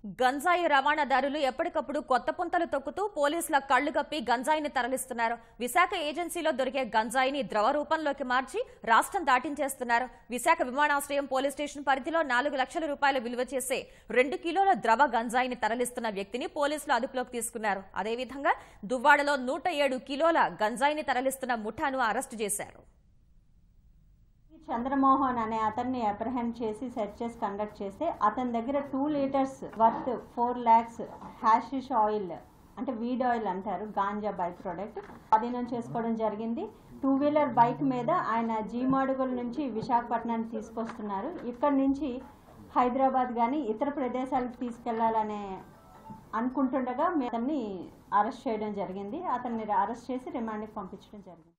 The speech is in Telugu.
గంజాయి రవాణాదారులు ఎప్పటికప్పుడు కొత్త పుంతలు తొక్కుతూ పోలీసుల కళ్లు కప్పి గంజాయిని తరలిస్తున్నారు విశాఖ ఏజెన్సీలో దొరికే గంజాయిని ద్రవ రూపంలోకి మార్చి రాష్ట్రం దాటించేస్తున్నారు విశాఖ విమానాశ్రయం పోలీస్ స్టేషన్ పరిధిలో నాలుగు లక్షల రూపాయలు విలువ చేసే రెండు కిలోల ద్రవ గంజాయిని తరలిస్తున్న వ్యక్తిని పోలీసులు అదుపులోకి తీసుకున్నారు అదేవిధంగా దువ్వాడలో నూట ఏడు కిలోల గంజాయిని తరలిస్తున్న ముఠాను అరెస్టు చేశారు చంద్రమోహన్ అనే అతన్ని అప్రహెండ్ చేసి సెర్చెస్ కండక్ట్ చేస్తే అతని దగ్గర two litres worth four lakhs hashish oil అంటే వీడ్ ఆయిల్ అంటారు గాంజా బై ప్రోడక్ట్ స్వాధీనం చేసుకోవడం జరిగింది టూ వీలర్ బైక్ మీద ఆయన జీమాడుగుల నుంచి విశాఖపట్నానికి తీసుకొస్తున్నారు ఇక్కడ నుంచి హైదరాబాద్ కానీ ఇతర ప్రదేశాలకు తీసుకెళ్లాలనే అనుకుంటుండగా మేము అతన్ని అరెస్ట్ చేయడం జరిగింది అతన్ని అరెస్ట్ చేసి రిమాండ్కి పంపించడం జరిగింది